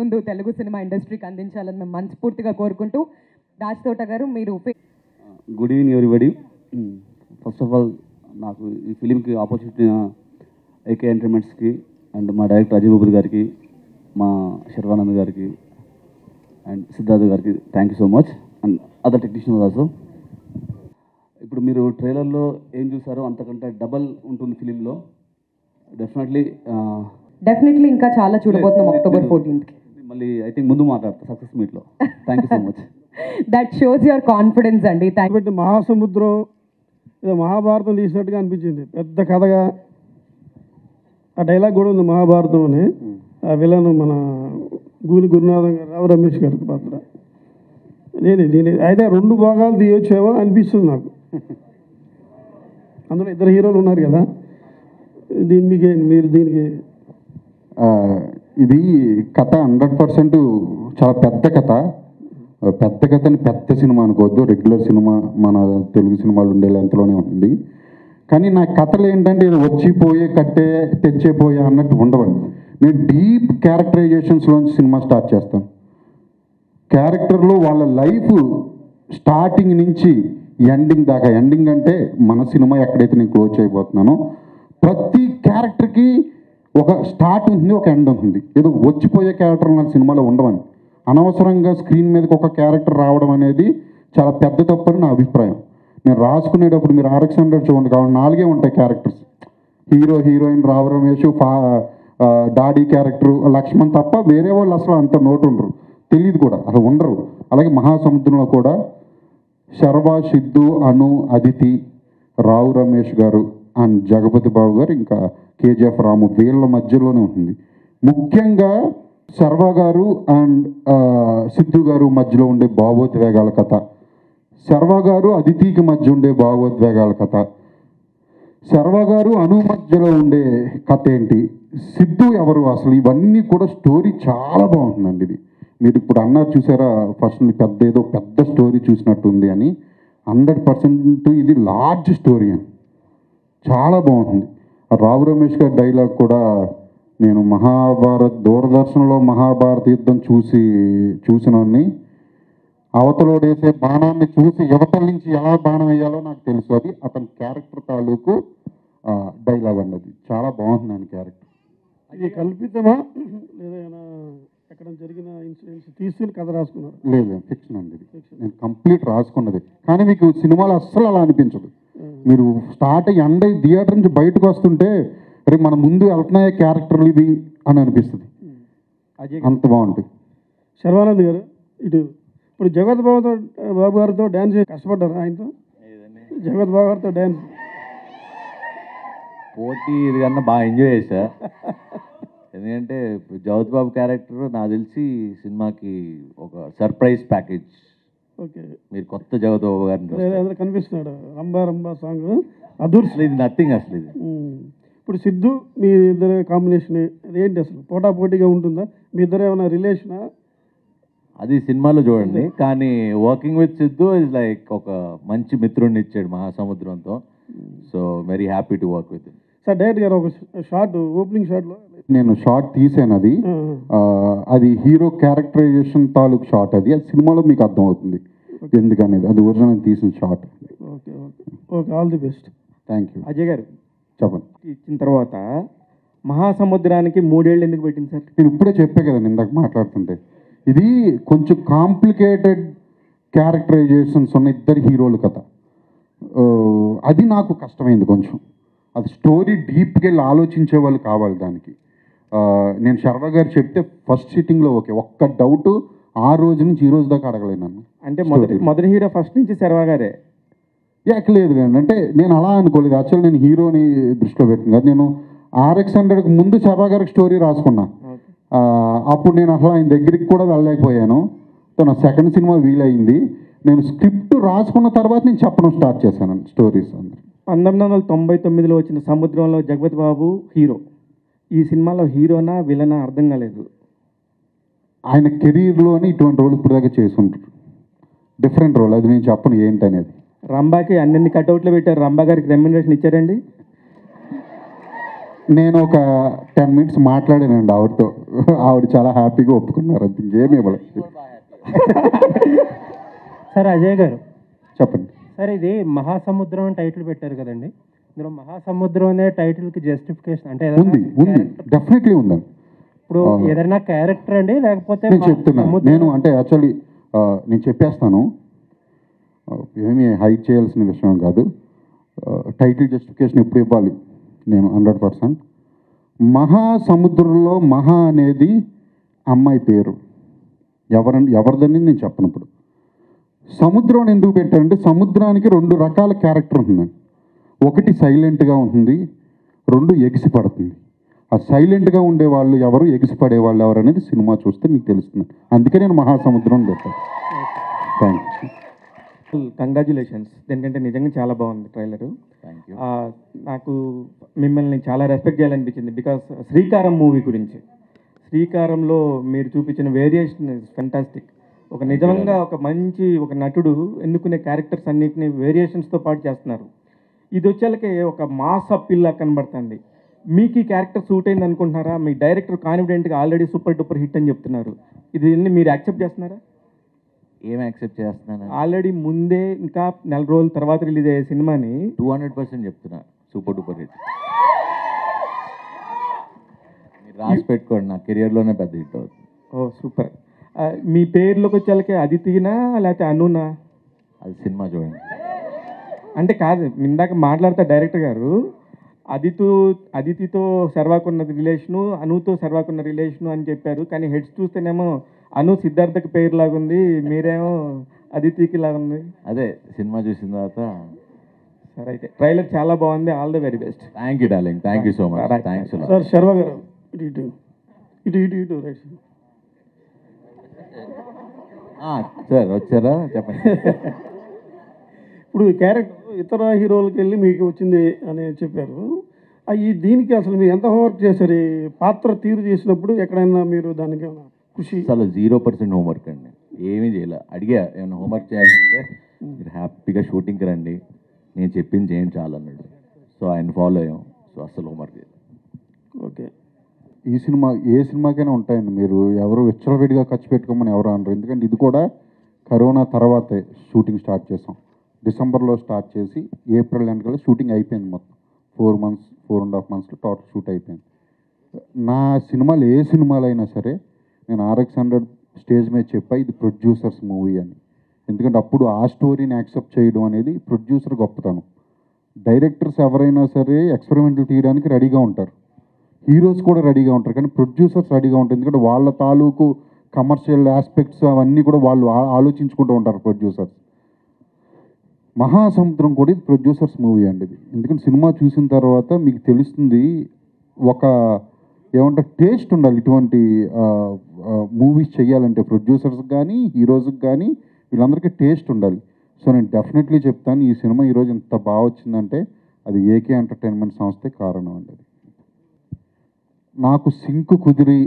ముందు తెలుగు సినిమా ఇండస్ట్రీకి అందించాలని మేము మనస్ఫూర్తిగా కోరుకుంటూ రాజ్ తోట గారు మీరు good evening everybody first of all నాకు ఈ ఫిలింకి ఆపర్చునిటీ ఏకే ఎంటర్టైన్మెంట్స్కి అండ్ మా డైరెక్టర్ అజయ్ బాబు గారికి మా శర్వానంద్ గారికి అండ్ సిద్ధార్థ్ గారికి thank you so much and other technician also ఇప్పుడు మీరు ట్రైలర్లో ఏం చూసారో అంతకంటే డబల్ ఉంటుంది ఫిలింలో డెఫినెట్లీ డెఫినెట్లీ ఇంకా చాలా చూడబోతున్నాం అక్టోబర్ ఫోర్టీన్త్కి మళ్ళీ ఐ థింక్ ముందు మాట్లాడతా సక్సెస్ మీట్లో thank you so much that shows your confidence అండి థ్యాంక్ కాబట్టి మహాసముద్రం ఏదో మహాభారతం తీసినట్టుగా అనిపించింది పెద్ద కథగా ఆ డైలాగ్ కూడా ఉంది మహాభారతం అని ఆ విలన్ మన గూని గురునాథం గారు రావు రమేష్ గారికి పాత్ర నేను దీని అయితే రెండు భాగాలు తీయొచ్చేమో అనిపిస్తుంది నాకు అందులో ఇద్దరు హీరోలు ఉన్నారు కదా దీని మీకు మీరు దీనికి ఆ, ఇది కథ హండ్రెడ్ పర్సెంట్ చాలా పెద్ద కథ ఆ, పెద్ద కథని పెద్ద సినిమా అనుకోవద్దు రెగ్యులర్ సినిమా మన తెలుగు సినిమాలు ఉండే లెంత్లోనే ఉంది కానీ నా కథలు ఏంటంటే ఇది వచ్చిపోయే కట్టే తెచ్చేపోయే అన్నట్టు ఉండవండి నేను డీప్ క్యారెక్టరైజేషన్స్లోంచి సినిమా స్టార్ట్ చేస్తాను క్యారెక్టర్లో వాళ్ళ లైఫ్ స్టార్టింగ్ నుంచి ఎండింగ్ దాకా ఎండింగ్ అంటే మన సినిమా ఎక్కడైతే నేను క్లోజ్ చేయబోతున్నానో ప్రతి క్యారెక్టర్కి ఒక స్టార్ట్ ఉంటుంది ఒక ఎండ్ ఉంటుంది ఏదో వచ్చిపోయే క్యారెక్టర్ నా సినిమాలో ఉండవని అనవసరంగా స్క్రీన్ మీదకి ఒక క్యారెక్టర్ రావడం అనేది చాలా పెద్ద తప్పని నా అభిప్రాయం నేను రాసుకునేటప్పుడు మీరు ఆర్ఎక్స్ హండ్రెడ్ చూడండి కావాలి నాలుగే ఉంటాయి characters hero heroine Rao Ramesh ఫా ఆ, డాడీ క్యారెక్టర్ లక్ష్మణ్ తప్ప వేరే వాళ్ళు అసలు అంత నోటు ఉండరు తెలియదు కూడా అసలు ఉండరు అలాగే మహాసముద్రంలో కూడా శర్వా సిద్ధు అను అదితి రావు రమేష్ గారు అండ్ జగపతి బాబు గారు ఇంకా కేజీఎఫ్ రాము వీళ్ళ మధ్యలోనే ఉంటుంది ముఖ్యంగా శర్వా గారు అండ్ ఆ, సిద్ధు గారు మధ్యలో ఉండే భావోద్వేగాల కథ శర్వా గారు అదితికి మధ్య ఉండే భావోద్వేగాల కథ శర్వ గారు అను మధ్యలో ఉండే కథ ఏంటి సిద్ధు ఎవరు అసలు ఇవన్నీ కూడా స్టోరీ చాలా బాగుంటుందండి ఇది మీరు ఇప్పుడు అన్నారు చూసారా ఫస్ట్ పెద్ద ఏదో పెద్ద స్టోరీ చూసినట్టు ఉంది అని హండ్రెడ్ పర్సెంట్ ఇది లార్జ్ స్టోరీ అని చాలా బాగుంటుంది ఆ రావు రమేష్ గారి డైలాగ్ కూడా నేను మహాభారత్ దూరదర్శన్లో మహాభారత యుద్ధం చూసి చూసినోడిని అవతలోడేసే బాణాన్ని చూసి యువతల నుంచి ఎలా బాణం వేయాలో నాకు తెలుసు అది అతని క్యారెక్టర్ తాలూకు డైలాగ్ అన్నది చాలా బాగుంటుంది ఆయన క్యారెక్టర్ ఇది కల్పితమా లేదా ఏమైనా ఎక్కడ జరిగిన ఇన్సిడెంట్స్ తీసుకుని కథ రాసుకున్నారు లేదు ఫిక్షన్ అండి ఇది నేను కంప్లీట్ రాసుకున్నది కానీ మీకు సినిమాలో అస్సలు అలా అనిపించదు మీరు స్టార్ట్ అయ్యి ఎండ థియేటర్ నుంచి బయటకు వస్తుంటే రేపు మన ముందు వెళ్తున్నాయే క్యారెక్టర్లు ఇది అని అనిపిస్తుంది అంత బాగుంటాయి శర్వానంద్ గారు ఇటు ఇప్పుడు జగత్ బాబుతో బాబు గారితో డ్యాన్స్ చేసి కష్టపడ్డారు ఆయనతో జగత్ బాబు గారితో డ్యాన్స్ పోటీ ఇది కన్నా బాగా ఎంజాయ్ చేశా ఎందుకంటే ఇప్పుడు జగత్ బాబు క్యారెక్టర్ నాకు తెలిసి సినిమాకి ఒక సర్ప్రైజ్ ప్యాకేజ్ ఓకే మీరు కొత్త జగత్ బాబు గారిని చూస్తారు. అందరూ కనిపిస్తున్నాడు రంబా రంబా సాంగ్ అదూర్ అసలు ఇది నథింగ్ అసలు ఇది ఇప్పుడు సిద్ధు మీ ఇద్దరు కాంబినేషన్ అదేంటి అసలు పోటా పోటీగా ఉంటుందా మీ ఇద్దరు ఏమైనా రిలేషనా అది సినిమాలో చూడండి కానీ working with Siddhu is like ఒక మంచి మిత్రుడిని ఇచ్చాడు మహాసముద్రంతో so very happy to work with sir direct గారు ఒక షార్ట్ ఓపెనింగ్ షార్ట్లో నేను షార్ట్ తీసాను అది ఆ, అది హీరో క్యారెక్టరైజేషన్ తాలూకు షార్ట్ అది అది సినిమాలో మీకు అర్థమవుతుంది ఎందుకనేది అది ఒరిజినల్ తీసిన short okay okay okay all the best thank you Ajay గారు చెప్పండి ఇచ్చిన తర్వాత మహాసముద్రానికి మూడేళ్ళు ఎందుకు పెట్టింది సార్ నేను ఇప్పుడే చెప్పే కదండి ఇందాక మాట్లాడుతుంటే ఇది కొంచెం కాంప్లికేటెడ్ క్యారెక్టరైజేషన్స్ ఉన్న ఇద్దరు హీరోలు కథ ఆ, అది నాకు కష్టమైంది కొంచెం అది స్టోరీ డీప్గా వెళ్ళి ఆలోచించే వాళ్ళు కావాలి దానికి ఆ, నేను శర్వ గారు చెప్తే ఫస్ట్ సిట్టింగ్లో ఓకే ఒక్క డౌట్ ఆ రోజు నుంచి ఈ రోజు దాకా అడగలేను నన్ను అంటే మొదటి మొదటి హీరో ఫస్ట్ నుంచి శర్వా గారే యాక్ లేదు కానీ అంటే నేను అలా అనుకోలేదు యాక్చువల్ నేను హీరోని దృష్టిలో పెట్టిన కాదు నేను ఆర్ఎక్స్ హండ్రెడ్కి ముందు శర్వా గారికి స్టోరీ రాసుకున్నా ఆ, అప్పుడు నేను అసలు ఆయన దగ్గరికి కూడా వెళ్ళలేకపోయాను సో నా సెకండ్ సినిమా వీలైంది నేను స్క్రిప్ట్ రాసుకున్న తర్వాత నేను చెప్పడం స్టార్ట్ చేశాను స్టోరీస్ అందరు పంతొమ్మిది వందల తొంభై తొమ్మిదిలో వచ్చిన సముద్రంలో జగపతి బాబు హీరో ఈ సినిమాలో హీరోనా విలనా అర్థం కాలేదు ఆయన కెరీర్లోనే ఇటువంటి రోల్ ఇప్పుడు దాకా చేసి ఉంటారు డిఫరెంట్ రోల్ అది నేను చెప్పను ఏంటనేది రంబాకి అన్నెన్ని కట్అవుట్లు పెట్టారు రంబా గారికి రెమ్యునరేషన్ ఇచ్చారండి నేను ఒక టెన్ మినిట్స్ మాట్లాడానండి ఆవిడతో ఆవిడ చాలా హ్యాపీగా ఒప్పుకున్నారు అంతే ఇంకేమీ ఇవ్వలేదు సార్ అజయ్ గారు చెప్పండి సార్ ఇది మహాసముద్రం అని టైటిల్ పెట్టారు కదండి ఇందులో మహాసముద్రం అనే టైటిల్కి జస్టిఫికేషన్ అంటే ఏదైనా ఉంది ఉంది డెఫినెట్లీ ఉందండి ఇప్పుడు ఏదైనా క్యారెక్టర్ అండి లేకపోతే నేను మా- చెప్తున్నాను సముద్రం- నేను అంటే యాక్చువల్లీ నేను చెప్పేస్తాను ఆ, ఏమీ హైట్ చేయాల్సిన విషయం కాదు టైటిల్ జస్టిఫికేషన్ ఎప్పుడు ఇవ్వాలి నేను హండ్రెడ్ పర్సెంట్ మహాసముద్రంలో మహా అనేది అమ్మాయి పేరు ఎవరని ఎవరిదని నేను చెప్పను ఇప్పుడు సముద్రం అని ఎందుకు పెట్టారంటే సముద్రానికి రెండు రకాల క్యారెక్టర్ ఉంటుందండి ఒకటి సైలెంట్గా ఉంటుంది రెండు ఎగిసి పడుతుంది ఆ సైలెంట్గా ఉండే వాళ్ళు ఎవరు ఎగిసి పడే వాళ్ళు ఎవరు అనేది సినిమా చూస్తే మీకు తెలుస్తుంది అందుకే నేను మహాసముద్రం అని పెట్టాను థ్యాంక్ యూ కంగ్రాచులేషన్స్ ఎందుకంటే నిజంగా చాలా బాగుంది ట్రైలరు థ్యాంక్ యూ నాకు మిమ్మల్ని చాలా రెస్పెక్ట్ చేయాలనిపించింది బికాస్ శ్రీకారం మూవీ గురించి శ్రీకారంలో మీరు చూపించిన వేరియేషన్ ఫెంటాస్టిక్ ఒక నిజంగా ఒక మంచి ఒక నటుడు ఎన్నుకునే క్యారెక్టర్స్ అన్నిటిని వేరియేషన్స్తో పాటు చేస్తున్నారు ఇది వచ్చేళ్ళకి ఒక మాస్ అప్పిల్లా కనబడుతుంది మీకు ఈ క్యారెక్టర్ సూట్ అయింది అనుకుంటున్నారా మీ డైరెక్టర్ కాన్ఫిడెంట్గా ఆల్రెడీ సూపర్ డూపర్ హిట్ అని చెప్తున్నారు ఇది అన్ని మీరు యాక్సెప్ట్ చేస్తున్నారా ఏం యాక్సెప్ట్ చేస్తున్నాను ఆల్రెడీ ముందే ఇంకా నెల రోజుల తర్వాత రిలీజ్ అయ్యే సినిమాని టూ హండ్రెడ్ పర్సెంట్ చెప్తున్నా సూపర్ డూపర్ హిట్ మీరు రాసి పెట్టుకోండి నా కెరియర్లోనే పెద్ద హిట్ అవుతుంది ఓ సూపర్ ఆ, మీ పేర్లోకి వచ్చేళ్ళకి అదితినా లేకపోతే అనునా అది సినిమా చూడండి అంటే కాదు ఇందాక మాట్లాడితే డైరెక్టర్ గారు అదితు అదితితో శర్వాకున్న రిలేషను అనుతో శర్వాకున్న రిలేషను అని చెప్పారు కానీ హెడ్స్ చూస్తేనేమో అను సిద్ధార్థకి పేరు లాగుంది మీరేమో అదితికి లాగుంది అదే సినిమా చూసిన తర్వాత సరే అయితే ట్రైలర్ చాలా బాగుంది all the very best thank you darling thank you so much Right. Thanks sir Sharwa గారు ఇటు ఇటు ఇటు ఇటు ఇటు రైట్ సార్ వచ్చారా చెప్పండి ఇప్పుడు ఈ క్యారెక్టర్ ఇతర హీరోలకి వెళ్ళి మీకు వచ్చింది అని చెప్పారు ఆ ఈ దీనికి అసలు మీరు ఎంత హోంవర్క్ చేశారు ఈ పాత్ర తీరు చేసినప్పుడు ఎక్కడైనా మీరు దానికి ఏమైనా కృషి అసలు జీరో పర్సెంట్ హోంవర్క్ అండి ఏమీ చేయాలి అడిగా ఏమైనా హోంవర్క్ చేయాలంటే మీరు హ్యాపీగా షూటింగ్కి రండి నేను చెప్పింది చేయండి చాలు అన్నాడు సో ఆయన ఫాలో అయ్యాం సో అసలు హోంవర్క్ చేయాలి ఓకే ఈ సినిమా ఏ సినిమాకైనా ఉంటాయండి మీరు ఎవరు విచ్చలవిడిగా ఖర్చు పెట్టుకోమని ఎవరు అనరు ఎందుకంటే ఇది కూడా కరోనా తర్వాతే షూటింగ్ స్టార్ట్ చేసాం డిసెంబర్లో స్టార్ట్ చేసి ఏప్రిల్ ఎండ్ కల్లా షూటింగ్ అయిపోయింది మొత్తం four months four and half మంత్స్లో టోటల్ షూట్ అయిపోయింది నా సినిమాలు ఏ సినిమాలు అయినా సరే నేను ఆర్ఎక్స్ హండ్రెడ్ స్టేజ్ మీద చెప్పా ఇది ప్రొడ్యూసర్స్ మూవీ అని ఎందుకంటే అప్పుడు ఆ స్టోరీని యాక్సెప్ట్ చేయడం అనేది ప్రొడ్యూసర్ గొప్పతనం డైరెక్టర్స్ ఎవరైనా సరే ఎక్స్పెరిమెంట్లు తీయడానికి రెడీగా ఉంటారు హీరోస్ కూడా రెడీగా ఉంటారు కానీ ప్రొడ్యూసర్స్ రెడీగా ఉంటారు ఎందుకంటే వాళ్ళ తాలూకు కమర్షియల్ ఆస్పెక్ట్స్ అవన్నీ కూడా వాళ్ళు ఆ- ఆలోచించుకుంటూ ఉంటారు ప్రొడ్యూసర్స్ మహాసముద్రం కూడా ఇది ప్రొడ్యూసర్స్ మూవీ అండి ఇది ఎందుకంటే సినిమా చూసిన తర్వాత మీకు తెలుస్తుంది ఒక ఏమంటారు టేస్ట్ ఉండాలి ఇటువంటి మూవీస్ చేయాలంటే ప్రొడ్యూసర్స్కి కానీ హీరోస్కి కానీ వీళ్ళందరికీ టేస్ట్ ఉండాలి సో నేను డెఫినెట్లీ చెప్తాను ఈ సినిమా ఈరోజు ఇంత బాగా వచ్చిందంటే అది ఏకే ఎంటర్టైన్మెంట్ సంస్థే కారణం అండి అది నాకు సింక్ కుదిరి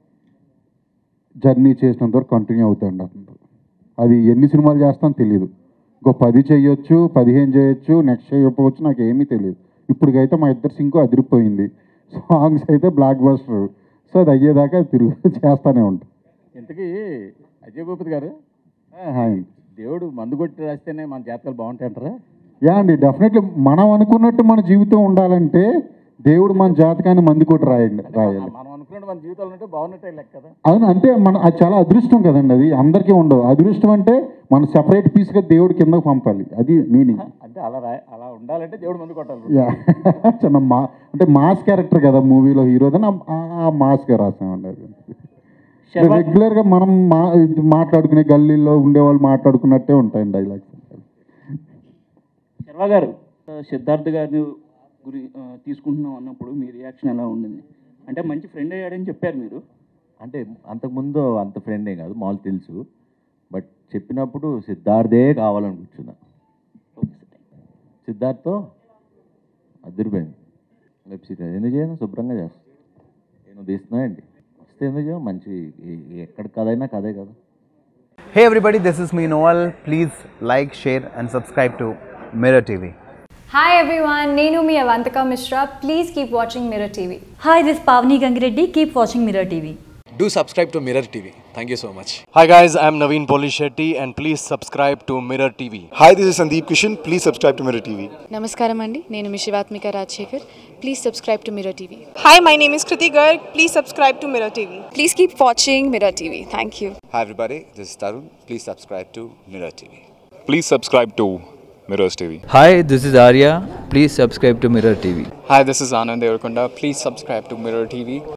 జర్నీ చేసినంత వరకు కంటిన్యూ అవుతాయండి అతను అది ఎన్ని సినిమాలు చేస్తానో తెలియదు ఇంకో పది చేయొచ్చు పదిహేను చేయొచ్చు నెక్స్ట్ చేయకపోవచ్చు నాకు ఏమీ తెలియదు ఇప్పటికైతే మా ఇద్దరు సింక్ అదిరిపోయింది సాంగ్స్ అయితే బ్లాక్ బస్టర్ సో అది అయ్యేదాకా తిరుగు చేస్తానే ఉంటాం ఇంతకీ అజయ్ భూపతి గారు హాయ్ దేవుడు మందు కొట్టి రాస్తేనే మన జాతకాలు బాగుంటాయంటారా యా అండి డెఫినెట్లీ మనం అనుకున్నట్టు మన జీవితం ఉండాలంటే దేవుడు మన జాతకాన్ని మంది కొట్టి రాయండి రాయాలి మనం అనుకున్నట్టు మన జీవితాలు ఉంటే బాగున్నట్టే లెక్క కదా అవును అంటే మన అది చాలా అదృష్టం కదండి అది అందరికీ ఉండదు అదృష్టం అంటే మనం సెపరేట్ పీస్గా దేవుడి కిందకు పంపాలి అది మీనింగ్ అంటే అలా రా అలా ఉండాలంటే దేవుడు మందు కొట్టాలి యా చిన్న మా అంటే మాస్ క్యారెక్టర్ కదా మూవీలో హీరో అని ఆ- ఆ మాస్గా రాసామండి అది రెగ్యులర్గా మనం మా ఇది మాట్లాడుకునే గల్లీలో ఉండేవాళ్ళు మాట్లాడుకున్నట్టే ఉంటాయండి డైలాగ్స్ శర్వా గారు ఆ, సిద్ధార్థ్ గారిని గురి ఆ, తీసుకుంటున్నాం అన్నప్పుడు మీ రియాక్షన్ ఎలా ఉండింది అంటే మంచి ఫ్రెండ్ అయ్యాడని చెప్పారు మీరు అంటే అంతకుముందు అంత ఫ్రెండే కాదు మాల్ తెలుసు బట్ చెప్పినప్పుడు సిద్ధార్థే కావాలని కూర్చున్నా సిద్ధార్థ్తో అదిరిపోయింది వెబ్ సిరీస్ ఎందుకు చేయను శుభ్రంగా చేస్తా నేను తీస్తున్నా ఏంటి వస్తే ఎందుకు చేయను మంచి ఏ- ఎక్కడ కథైనా కథే కదా Hey everybody, this is me Noel. Please like, share, and subscribe to Mirror TV. Hi everyone, Nenu mi Avantika Mishra. Please keep watching Mirror TV. Hi, this is Pavni Gangireddy. Keep watching Mirror TV. Do subscribe to Mirror TV. Thank you so much. Hi guys, I'm Naveen Polishetty and please subscribe to Mirror TV. Hi, this is Sandeep Kishan. Please subscribe to Mirror TV. నమస్కారం అండి నేను మీ Shivathmika Rajasekhar please subscribe to Mirror TV Hi, my name is Kriti Garg. Please subscribe to Mirror TV. Please keep watching Mirror TV thank you Hi everybody, this is Tarun. Please subscribe to Mirror TV. Please subscribe to Mirrors TV. Hi, this is Arya. Please subscribe to Mirror TV. Hi, this is Anand Devarkonda. Please subscribe to Mirror TV.